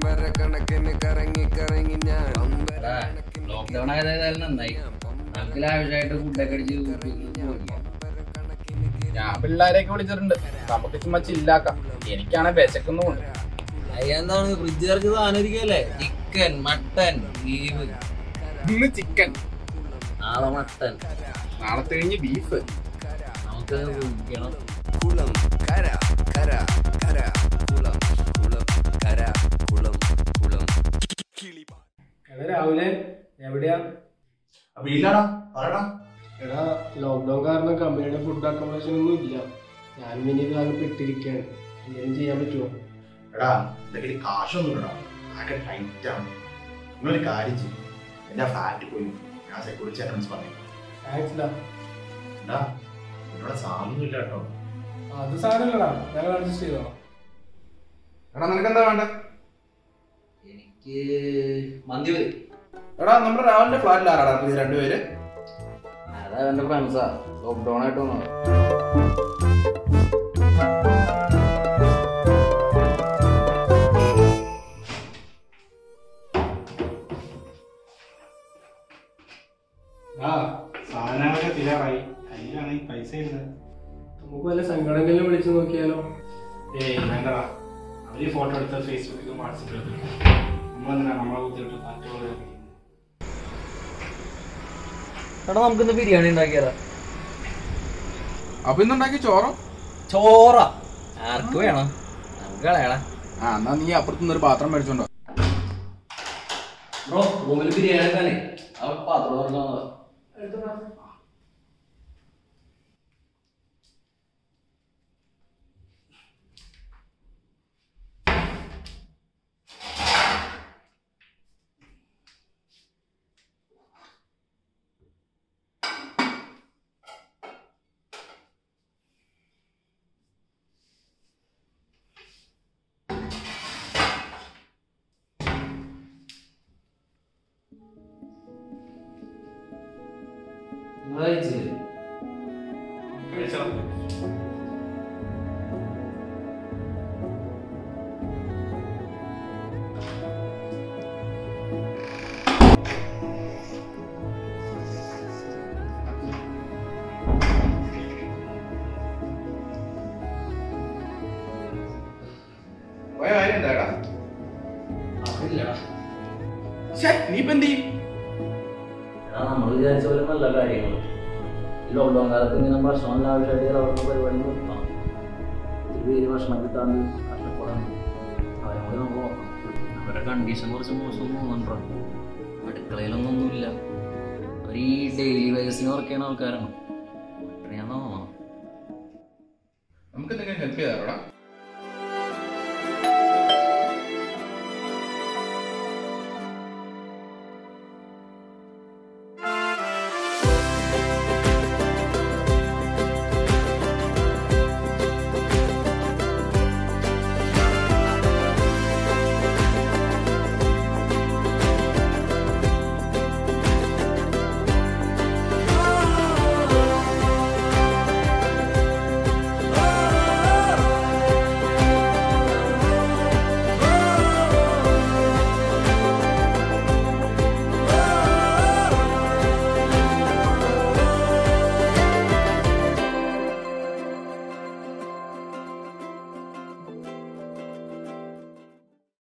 പമ്പര കണക്കിന് കറങ്ങി കറങ്ങി ഞാൻ പമ്പര ലോക്ക്ഡൌൺ ആയതായാലും നന്നായി നമുക്ക് ലാവിഷായിട്ട് ഫുഡൊക്കെ അടിച്ച് പോയി ഞാൻ പിള്ളേരെയൊക്കെ വിളിച്ചിട്ടുണ്ട് നമുക്ക് ചുമ്മാ ചില്ലാക്കാം എനിക്കാണെ വിശക്കുന്നുമുണ്ട് എന്താണ് ഫ്രിഡ്ജ് ഇറക്കി സാധനം ഇരിക്കല്ലേ ചിക്കൻ മട്ടൻ ബീഫ് ഇന്ന് ചിക്കൻ നാളെ മട്ടൻ നാളത്തെ കഴിഞ്ഞ് ബീഫ് നമുക്ക് കുടിക്കണം കുളം കര കര കര കുളം കുളം കര കുളം കുളം കിളി എടാ രാവിലെ എവിടെയാ വീട്ടിലാടാ പറയടാ എടാ ലോക്ക്ഡൌൺ കാരണം കമ്പനിയുടെ ഫുഡ് അക്കോമഡേഷൻ ഒന്നും ഇല്ല ഞാനും ഇനി ഇതാകെ പെട്ടിരിക്കുകയാണ് എന്തെങ്കിലും ചെയ്യാൻ പറ്റുമോ എടാ എന്തെങ്കിലും കയ്യിൽ കാശൊന്നും ഇടാ ആകെ ടൈറ്റ് ആണ് നിങ്ങളൊരു കാര്യം ചെയ്യും എന്റെ ഫ്ലാറ്റിൽ പോയി ഞാൻ സെക്യൂരിറ്റി അറ്റൻഡൻസ് പറഞ്ഞു താങ്ക്സ് ഡാ എടാ എന്നോട് സാധനമൊന്നും ഇല്ല കേട്ടോ അത് സാരമില്ലടാ ഞങ്ങൾ അഡ്ജസ്റ്റ് ചെയ്തോളാം എടാ നിനക്ക് എന്താ വേണ്ട എനിക്ക് മന്തി മതി എടാ നമ്മുടെ രാവിലെ ഫ്ലാറ്റിൽ ആരാടാ ഇത് രണ്ടുപേര് അതാ എന്റെ ഫ്രണ്ട്സാ ലോക്ക്ഡൌൺ ആയിട്ട് വന്നത് ആ സാധനങ്ങളൊക്കെ തീരാറായി കയ്യിലാണെങ്കിൽ പൈസ ഇല്ല നമുക്ക് വല്ല സംഘടനകളിലും വിളിച്ചു നോക്കിയാലോ ഏയ് വേണ്ടടാ അവര് ഫോട്ടോ എടുത്ത് ഫേസ്ബുക്കിലും വാട്സപ്പിലും നമ്മളെന്തിനാ നമ്മളെ കുത്തിയിട്ട് മറ്റുള്ള എടാ നമുക്കിന്ന് ബിരിയാണി ഉണ്ടാക്കിയാലോ അപ്പൊ ഇന്നുണ്ടാക്കി ചോറോ ചോറ ആർക്ക് വേണം നമുക്ക് കളയടാ ആ എന്നാ നീ അപ്പുറത്തുനിന്ന് ഒരു പാത്രം മേടിച്ചോണ്ടോ ബ്രോ റൂമിൽ ബിരിയാണി വെക്കാനേ ആ പാത്രം തുറന്നത് നിങ്ങൾ കഴിച്ചില്ലേ കഴിച്ചോ പോയ കാര്യം എന്താടാ അതില്ലടാ നീ ഇപ്പൊ എന്ത് ചെയ്യും എടാ നമ്മൾ വിചാരിച്ച പോലെ നല്ല കാര്യങ്ങൾ ഈ ലോക്ക്ഡൗൺ കാലത്ത് ഇങ്ങനെ ഭക്ഷണം ആവശ്യമായിട്ട് അവർക്ക് പരിപാടി നിർത്താം ഒത്തിരി പേര് ഭക്ഷണം കിട്ടാണ്ട് കഷ്ടപ്പെടാണ്ട് അവരെ കൂടി നമുക്ക് നോക്കാം അവരുടെ കണ്ടീഷൻ കുറച്ച് മോശം തോന്നുന്നുണ്ടോ അടുക്കളയിലൊന്നും ഒന്നുമില്ല അവർ ഈ ഡെയിലി വേജസിന് വർക്ക് ചെയ്യുന്ന ആൾക്കാരാണ്